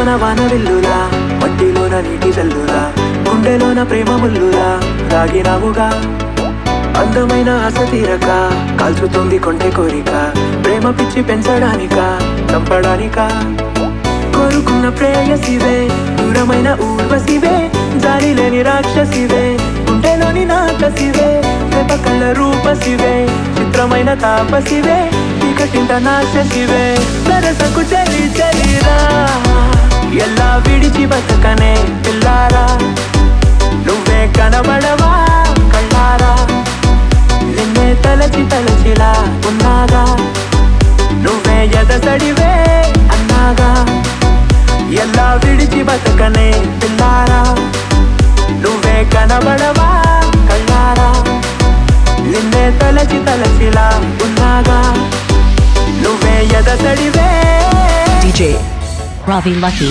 మనసులోన వాన విల్లులా మట్టిలోన నీటి జల్లులా గుండెలోన ప్రేమ ముల్లులా రాగినావుగా అందమైన ఆశ తీరక కాల్చుతుంది కొంటె కోరిక ప్రేమ పిచ్చి పెంచడానిక చంపడానిక కోరుకున్న ప్రేయసివే దూరమైన ఊర్వశివే జాలి లేని రాక్షసివే గుండెలోని నాకసివే రేప కళ్ళ రూపసివే చిత్రమైన తాపసివే చీకటింట నాశసివే సరసకు చలి చలిరా ఎలా విడిచి బతకనే పిల్లారా నువ్వే కనబడవా కళ్ళారా నిన్నే తలచి తలచిలా ఉన్నాగా నువ్వే ఎదసడివే అన్నాగా ఎలా విడిచి బతకనే పిల్లారా నువ్వే కనబడవా కళ్ళారా నిన్నే తలచి తలచిలా ఉన్నాగా నువ్వే ఎదసడివే DJ Ravi Lucky.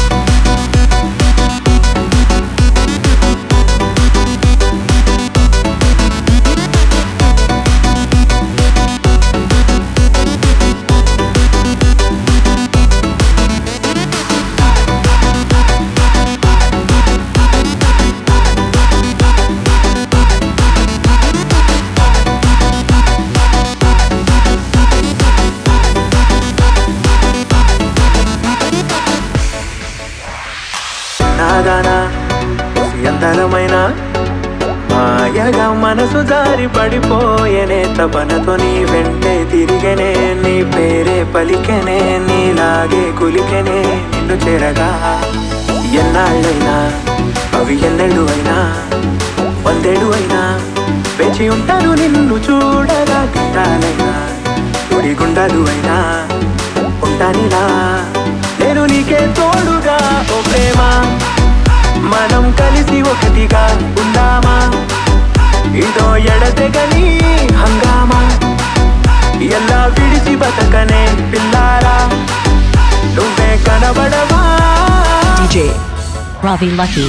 నాదానా ఎంతలమైన మాయగా మనసు జారి పడిపోయేనే తపనతో నీ వెంటే తిరిగనే నీ పేరే పలికెనే నీలాగే కులికెనే నిన్ను చేరగా ఎన్నాళ్ళైనా అవి ఎన్నెళ్ళు అయినా వందేళ్ళు అయినా వేచి ఉంటాను నిన్ను చూడగా గిట్టాలైనా గుడి గుండాలు అయినా ఉంటానిలా నేను నీకే తోడుగా ఓ ప్రేమ మనం కలిసి ఒకటిగా ఉందామా ఇదో ఎడతెగని హంగామా ఎలా విడిచి బతకనే పిల్లారా నువ్వే కనబడవా DJ Ravi Lucky.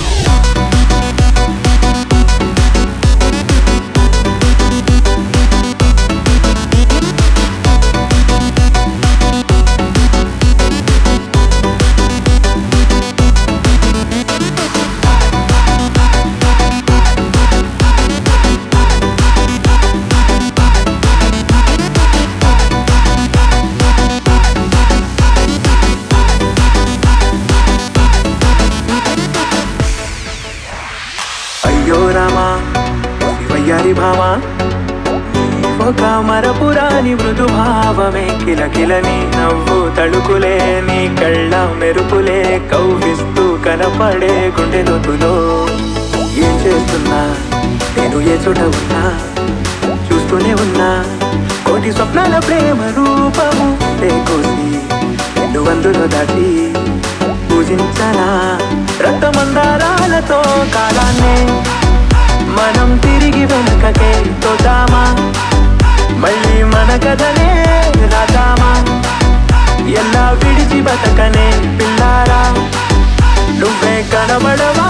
అయ్యో రామా శివయ్యారి భామా ఒక మరపురాని మృదు భావమే కిలకిలని నవ్వు తడుకులే నీ కళ్ళ మెరుపులే కవ్విస్తూ కనపడే గుండె లోతులో ఏం చేస్తున్నా నేను ఏ చోట ఉన్నా చూస్తూనే ఉన్నా కోటి స్వప్నాల ప్రేమ రూపము లేకోసి నిన్ను అందులో దాటి పూజించనా రక్తమందారాలతో కాలాన్నే మనం తిరిగి వెనుకకే తోదామా మళ్ళీ మన కథనే రాదామా ఎలా విడిచి బతకనే పిల్లారా నువ్వే కనబడవా